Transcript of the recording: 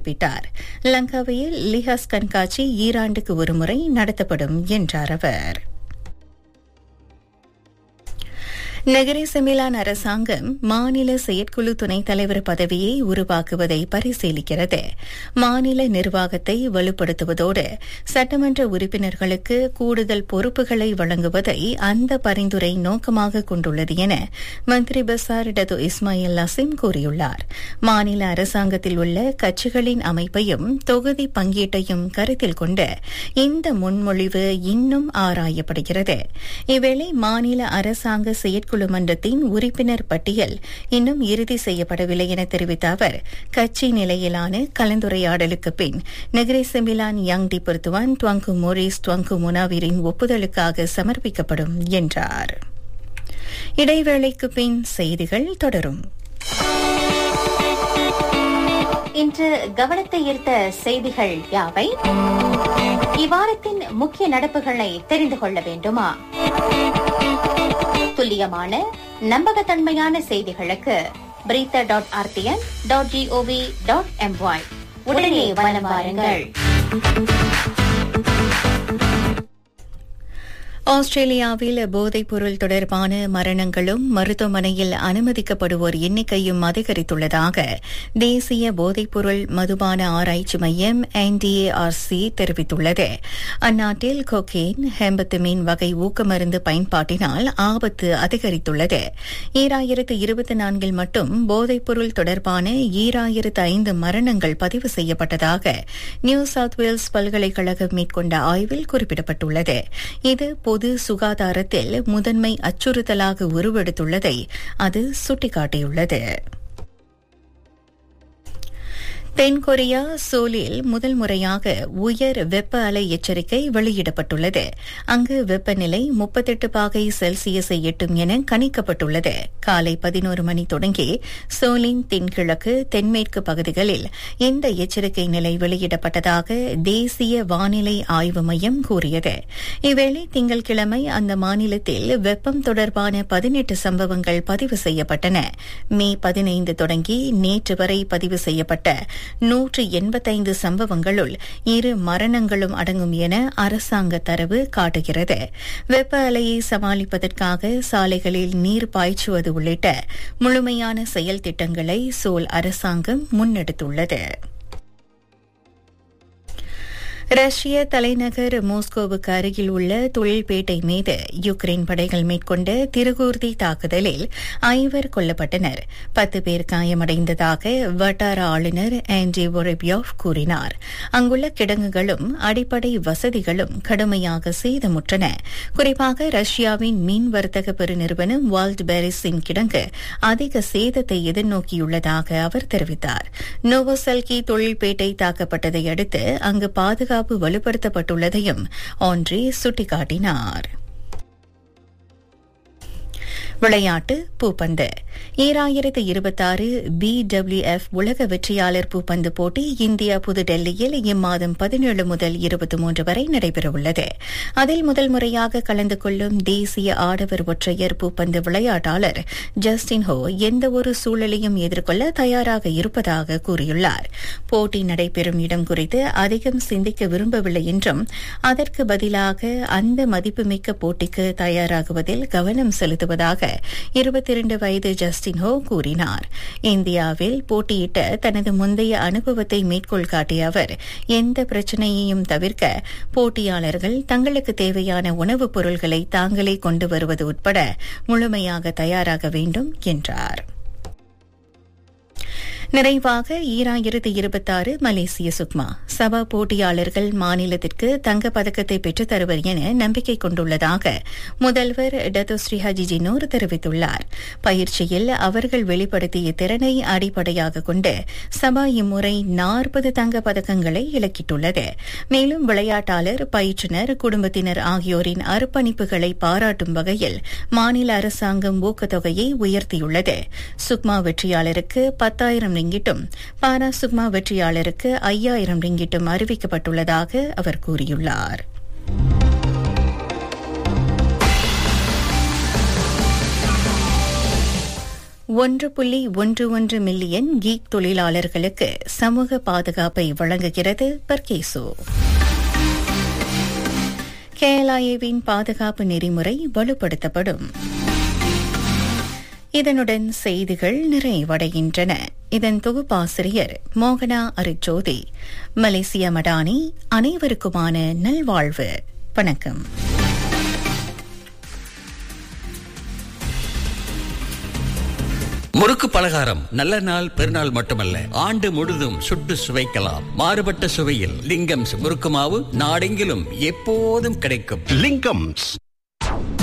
குறிப்பிட்டார் லங்காவையில் லிஹாஸ் கண்காட்சி ஈராண்டுக்கு ஒருமுறை நடத்தப்படும் என்றார் அவர் நகரி செமிலான் அரசாங்கம் மாநில செயற்குழு துணைத் தலைவர் பதவியை உருவாக்குவதை பரிசீலிக்கிறது மாநில நிர்வாகத்தை வலுப்படுத்துவதோடு சட்டமன்ற உறுப்பினர்களுக்கு கூடுதல் பொறுப்புகளை வழங்குவதை அந்த பரிந்துரை நோக்கமாக கொண்டுள்ளது என மந்திரி பசார் டது இஸ்மாயில் லசிம் கூறியுள்ளார் மாநில அரசாங்கத்தில் உள்ள கட்சிகளின் அமைப்பையும் தொகுதி பங்கீட்டையும் கருத்தில் கொண்டு இந்த முன்மொழிவு இன்னும் ஆராயப்படுகிறது இவ்வேளை மாநில அரசாங்க செயற்குழு செயற்குழு மன்றத்தின் உறுப்பினர் பட்டியல் இன்னும் இறுதி செய்யப்படவில்லை என தெரிவித்த அவர் கட்சி நிலையிலான கலந்துரையாடலுக்கு பின் நெகிரி செமிலான் யங் டி பொருத்துவான் துவங்கு மோரிஸ் துவங்கு முனாவிரின் ஒப்புதலுக்காக சமர்ப்பிக்கப்படும் என்றார் இடைவேளைக்கு பின் செய்திகள் தொடரும் இன்று கவனத்தை ஈர்த்த செய்திகள் யாவை இவ்வாரத்தின் முக்கிய நடப்புகளை தெரிந்து கொள்ள வேண்டுமா துல்லியமான நம்பகத்தன்மையான செய்திகளுக்கு பிரீத்த dot RTM dot GOV dot MY உடனே வலம் வாருங்கள் ஆஸ்திரேலியாவில் போதைப்பொருள் தொடர்பான மரணங்களும் மருத்துவமனையில் அனுமதிக்கப்படுவோர் எண்ணிக்கையும் அதிகரித்துள்ளதாக தேசிய போதைப்பொருள் மதுபான ஆராய்ச்சி மையம் என்டிஏஆர்சி தெரிவித்துள்ளது அந்நாட்டில் கொகேன் ஹெம்பத்தமின் வகை ஊக்கமருந்து பயன்பாட்டினால் ஆபத்து அதிகரித்துள்ளது ஈராயிரத்து இருபத்தி நான்கில் மட்டும் போதைப்பொருள் தொடர்பான ஈராயிரத்து ஐந்து மரணங்கள் பதிவு செய்யப்பட்டதாக நியூ சவுத் வேல்ஸ் பல்கலைக்கழகம் மேற்கொண்ட ஆய்வில் குறிப்பிடப்பட்டுள்ளது இது பொது சுகாதாரத்தில் முதன்மை அச்சுறுத்தலாக உருவெடுத்துள்ளதை அது சுட்டிக்காட்டியுள்ளது தென்கொரியா சோலில் முதல் முறையாக உயர் வெப்ப அலை எச்சரிக்கை வெளியிடப்பட்டுள்ளது அங்கு வெப்பநிலை முப்பத்தெட்டு பாகை செல்சியஸை எட்டும் என கணிக்கப்பட்டுள்ளது காலை பதினோரு மணி தொடங்கி சோலின் தென்கிழக்கு தென்மேற்கு பகுதிகளில் இந்த எச்சரிக்கை நிலை வெளியிடப்பட்டதாக தேசிய வானிலை ஆய்வு மையம் கூறியது இவ்வேளை திங்கட்கிழமை அந்த மாநிலத்தில் வெப்பம் தொடர்பான பதினெட்டு சம்பவங்கள் பதிவு செய்யப்பட்டன மே பதினைந்து தொடங்கி நேற்று வரை பதிவு செய்யப்பட்ட நூற்று எண்பத்தைந்து சம்பவங்களுள் இரு மரணங்களும் அடங்கும் என அரசாங்க தரவு காட்டுகிறது வெப்ப அலையை சமாளிப்பதற்காக சாலைகளில் நீர் பாய்ச்சுவது உள்ளிட்ட முழுமையான செயல் திட்டங்களை சோல் அரசாங்கம் முன்னெடுத்துள்ளது ரஷ்ய தலைநகர் மோஸ்கோவுக்கு அருகில் உள்ள தொழில்பேட்டை மீது யுக்ரைன் படைகள் மேற்கொண்ட திருகூர்தி தாக்குதலில் ஐவர் கொல்லப்பட்டனர் பத்து பேர் காயமடைந்ததாக வட்டார ஆளுநர் ஆண்டி ஒரெபியோவ் கூறினார் அங்குள்ள கிடங்குகளும் அடிப்படை வசதிகளும் கடுமையாக சேதமுற்றன குறிப்பாக ரஷ்யாவின் மீன் வர்த்தக பெருநிறுவனம் வால்ட் பேரிஸின் கிடங்கு அதிக சேதத்தை எதிர்நோக்கியுள்ளதாக அவர் தெரிவித்தார் நோவோசல்கி தொழில்பேட்டை தாக்கப்பட்டதை அடுத்து அங்கு பாதுகாப்பு பாதுகாப்பு வலுப்படுத்தப்பட்டுள்ளதையும் ஆண்ட்ரே சுட்டிக்காட்டினார் விளையாட்டு பூப்பந்து ஈராயிரத்து இருபத்தாறு பி டபிள்யூ எஃப் உலக வெற்றியாளர் பூப்பந்து போட்டி இந்தியா புதுடெல்லியில் இம்மாதம் பதினேழு முதல் இருபத்தி மூன்று வரை நடைபெறவுள்ளது அதில் முதல் முறையாக கலந்து கொள்ளும் தேசிய ஆடவர் ஒற்றையர் பூப்பந்து விளையாட்டாளர் ஜஸ்டின் ஹோ எந்தவொரு சூழலையும் எதிர்கொள்ள தயாராக இருப்பதாக கூறியுள்ளார் போட்டி நடைபெறும் இடம் குறித்து அதிகம் சிந்திக்க விரும்பவில்லை என்றும் அதற்கு பதிலாக அந்த மதிப்புமிக்க போட்டிக்கு தயாராகுவதில் கவனம் செலுத்துவதாக இருபத்தி இரண்டு வயது ஜஸ்டின் ஹோ கூறினார் இந்தியாவில் போட்டியிட்ட தனது முந்தைய அனுபவத்தை மேற்கோள் காட்டிய அவர் எந்த பிரச்சனையையும் தவிர்க்க போட்டியாளர்கள் தங்களுக்கு தேவையான உணவுப் பொருள்களை தாங்களே கொண்டு வருவது உட்பட முழுமையாக தயாராக வேண்டும் என்றார் நிறைவாக ஈராயிரத்து இருபத்தாறு மலேசிய சுக்மா சபா போட்டியாளர்கள் மாநிலத்திற்கு தங்கப்பதக்கத்தை பெற்றுத் தருவர் என நம்பிக்கை கொண்டுள்ளதாக முதல்வர் டத்தோஸ்ரீ ஹஜி ஜினோர் தெரிவித்துள்ளார் பயிற்சியில் அவர்கள் வெளிப்படுத்திய திறனை அடிப்படையாக கொண்டு சபா இம்முறை நாற்பது தங்கப் பதக்கங்களை இலக்கிட்டுள்ளது மேலும் விளையாட்டாளர் பயிற்றுநர் குடும்பத்தினர் ஆகியோரின் அர்ப்பணிப்புகளை பாராட்டும் வகையில் மாநில அரசாங்கம் ஊக்கத்தொகையை உயர்த்தியுள்ளது சுக்மா வெற்றியாளருக்கு பத்தாயிரம் ரிங்கிட்டும் பாரா சுக்மா வெற்றியாளருக்கு ஐயாயிரம் ரிங்கிட்டும் அறிவிக்கப்பட்டுள்ளதாக அவர் கூறியுள்ளார் ஒன்று புள்ளி ஒன்று ஒன்று மில்லியன் கீக் தொழிலாளர்களுக்கு சமூக பாதுகாப்பை வழங்குகிறது பர்கேசோ கேலாயேவின் பாதுகாப்பு நெறிமுறை வலுப்படுத்தப்படும் இதனுடன் செய்திகள் நிறைவடைகின்றன இதன் தொகுப்பாசிரியர் மோகனா அரிச்சோதி மலேசிய மடானி அனைவருக்குமான நல்வாழ்வு வணக்கம் முறுக்கு பலகாரம் நல்ல நாள் பெருநாள் மட்டுமல்ல ஆண்டு முழுதும் சுட்டு சுவைக்கலாம் மாறுபட்ட சுவையில் லிங்கம்ஸ் முறுக்கு மாவு நாடெங்கிலும் எப்போதும் கிடைக்கும் லிங்கம்ஸ்